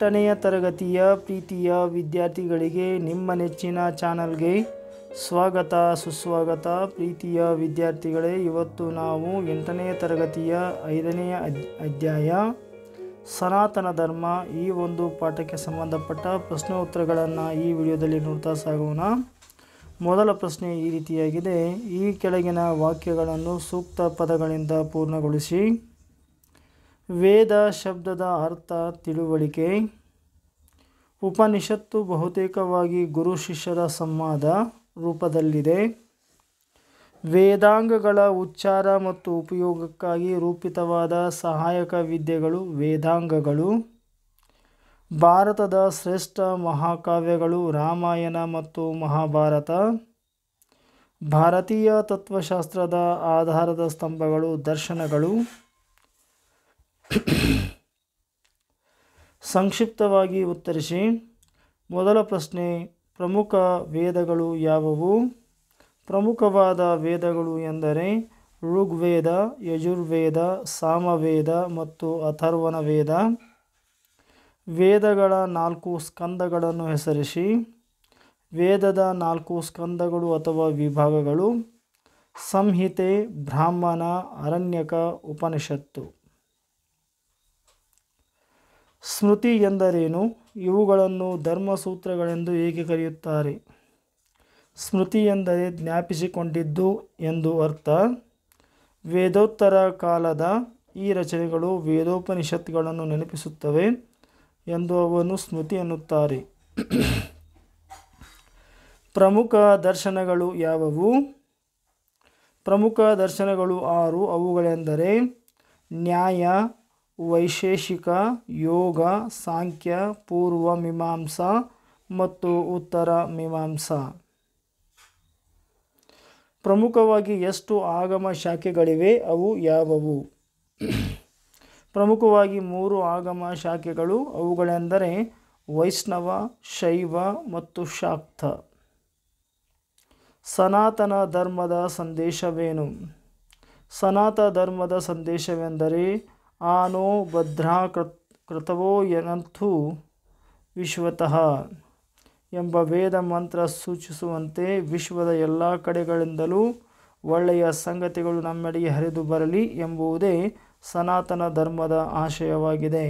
ಎಂಟನೆಯ ತರಗತಿಯ ಪ್ರೀತಿಯ ವಿದ್ಯಾರ್ಥಿಗಳಿಗೆ ನಿಮ್ಮ ನೆಚ್ಚಿನ ಚಾನಲ್ಗೆ ಸ್ವಾಗತ ಸುಸ್ವಾಗತ ಪ್ರೀತಿಯ ವಿದ್ಯಾರ್ಥಿಗಳೇ ಇವತ್ತು ನಾವು ಎಂಟನೆಯ ತರಗತಿಯ ಐದನೆಯ ಅದ್- ಅಧ್ಯಾಯ ಸನಾತನ ಧರ್ಮ ಈ ಒಂದು ಪಾಠಕ್ಕೆ ಸಂಬಂಧಪಟ್ಟ ಪ್ರಶ್ನೋತ್ತರಗಳನ್ನು ಈ ವಿಡಿಯೋದಲ್ಲಿ ನೋಡ್ತಾ ಸಾಗೋಣ ಮೊದಲ ಪ್ರಶ್ನೆ ಈ ರೀತಿಯಾಗಿದೆ ಈ ಕೆಳಗಿನ ವಾಕ್ಯಗಳನ್ನು ಸೂಕ್ತ ಪದಗಳಿಂದ ಪೂರ್ಣಗೊಳಿಸಿ ವೇದ ಶಬ್ದದ ಅರ್ಥ ತಿಳುವಳಿಕೆ ಉಪನಿಷತ್ತು ಬಹುತೇಕವಾಗಿ ಗುರು ಶಿಷ್ಯರ ಸಂವಾದ ರೂಪದಲ್ಲಿದೆ ವೇದಾಂಗಗಳ ಉಚ್ಚಾರ ಮತ್ತು ಉಪಯೋಗಕ್ಕಾಗಿ ರೂಪಿತವಾದ ಸಹಾಯಕ ವಿದ್ಯೆಗಳು ವೇದಾಂಗಗಳು ಭಾರತದ ಶ್ರೇಷ್ಠ ಮಹಾಕಾವ್ಯಗಳು ರಾಮಾಯಣ ಮತ್ತು ಮಹಾಭಾರತ ಭಾರತೀಯ ತತ್ವಶಾಸ್ತ್ರದ ಆಧಾರದ ಸ್ತಂಭಗಳು ದರ್ಶನಗಳು ಸಂಕ್ಷಿಪ್ತವಾಗಿ ಉತ್ತರಿಸಿ ಮೊದಲ ಪ್ರಶ್ನೆ ಪ್ರಮುಖ ವೇದಗಳು ಯಾವುವು ಪ್ರಮುಖವಾದ ವೇದಗಳು ಎಂದರೆ ಋಗ್ವೇದ ಯಜುರ್ವೇದ ಸಾಮವೇದ ಮತ್ತು ಅಥರ್ವಣ ವೇದ ವೇದಗಳ ನಾಲ್ಕು ಸ್ಕಂದಗಳನ್ನು ಹೆಸರಿಸಿ ವೇದದ ನಾಲ್ಕು ಸ್ಕಂದಗಳು ಅಥವಾ ವಿಭಾಗಗಳು ಸಂಹಿತೆ ಬ್ರಾಹ್ಮಣ ಅರಣ್ಯಕ ಉಪನಿಷತ್ತು ಸ್ಮೃತಿ ಎಂದರೇನು ಇವುಗಳನ್ನು ಧರ್ಮಸೂತ್ರಗಳೆಂದು ಏಕೆ ಕರೆಯುತ್ತಾರೆ ಸ್ಮೃತಿ ಎಂದರೆ ಜ್ಞಾಪಿಸಿಕೊಂಡಿದ್ದು ಎಂದು ಅರ್ಥ ವೇದೋತ್ತರ ಕಾಲದ ಈ ರಚನೆಗಳು ವೇದೋಪನಿಷತ್ತುಗಳನ್ನು ನೆನಪಿಸುತ್ತವೆ ಎಂದು ಅವನ್ನು ಸ್ಮೃತಿ ಎನ್ನುತ್ತಾರೆ ಪ್ರಮುಖ ದರ್ಶನಗಳು ಯಾವುವು ಪ್ರಮುಖ ದರ್ಶನಗಳು ಆರು ಅವುಗಳೆಂದರೆ ನ್ಯಾಯ ವೈಶೇಷಿಕ ಯೋಗ ಸಾಂಖ್ಯ ಪೂರ್ವ ಮೀಮಾಂಸಾ ಮತ್ತು ಉತ್ತರ ಮೀಮಾಂಸಾ ಪ್ರಮುಖವಾಗಿ ಎಷ್ಟು ಆಗಮ ಶಾಖೆಗಳಿವೆ ಅವು ಯಾವುವು ಪ್ರಮುಖವಾಗಿ ಮೂರು ಆಗಮ ಶಾಖೆಗಳು ಅವುಗಳೆಂದರೆ ವೈಷ್ಣವ ಶೈವ ಮತ್ತು ಶಾಕ್ತ ಸನಾತನ ಧರ್ಮದ ಸಂದೇಶವೇನು ಸನಾತ ಧರ್ಮದ ಸಂದೇಶವೆಂದರೆ ಆನೋ ಭದ್ರಾ ಕೃತ್ ಕೃತವೋ ಎನಂಥು ವಿಶ್ವತಃ ಎಂಬ ವೇದ ಮಂತ್ರ ಸೂಚಿಸುವಂತೆ ವಿಶ್ವದ ಎಲ್ಲ ಕಡೆಗಳಿಂದಲೂ ಒಳ್ಳೆಯ ಸಂಗತಿಗಳು ನಮ್ಮೆಡೆಗೆ ಹರಿದು ಬರಲಿ ಎಂಬುದೇ ಸನಾತನ ಧರ್ಮದ ಆಶಯವಾಗಿದೆ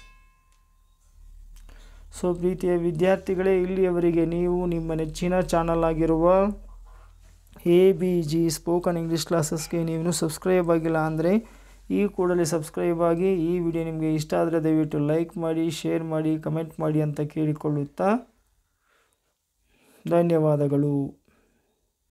ಸೊ ಪ್ರೀತಿಯ ವಿದ್ಯಾರ್ಥಿಗಳೇ ಇಲ್ಲಿಯವರೆಗೆ ನೀವು ನಿಮ್ಮ ನೆಚ್ಚಿನ ಚಾನಲ್ ಆಗಿರುವ A B G spoken English ಕ್ಲಾಸಸ್ಗೆ ನೀವು ಸಬ್ಸ್ಕ್ರೈಬ್ ಆಗಿಲ್ಲ ಅಂದರೆ ಈ ಕೂಡಲೇ ಸಬ್ಸ್ಕ್ರೈಬ್ ಆಗಿ ಈ ವಿಡಿಯೋ ನಿಮಗೆ ಇಷ್ಟ ಆದರೆ ದಯವಿಟ್ಟು ಲೈಕ್ ಮಾಡಿ ಶೇರ್ ಮಾಡಿ ಕಮೆಂಟ್ ಮಾಡಿ ಅಂತ ಕೇಳಿಕೊಳ್ಳುತ್ತಾ ಧನ್ಯವಾದಗಳು